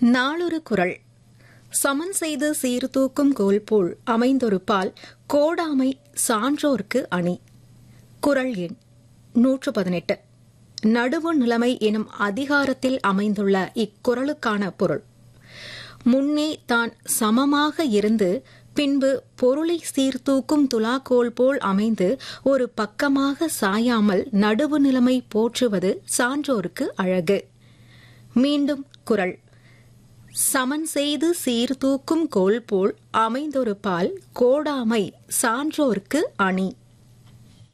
நாளொரு குரல் சமன் செய்து சீர்தூக்கும் கோல் போல் அமைந்தொரு பால் கோடாமை சான்றோர்க்கு அணி குரல் எண் நூற்று பதினெட்டு நடுவு நிலைமை எனும் அதிகாரத்தில் அமைந்துள்ள இக்குறளுக்கான பொருள் முன்னே தான் சமமாக இருந்து பின்பு பொருளை சீர்தூக்கும் துலாக்கோல் போல் அமைந்து ஒரு பக்கமாக சாயாமல் நடுவு நிலைமை போற்றுவது சான்றோருக்கு அழகு மீண்டும் குரல் சமன் செய்து சீர்தூக்கும் கோல் போல் அமைந்தொரு பால் கோடாமை சான்றோர்க்கு அணி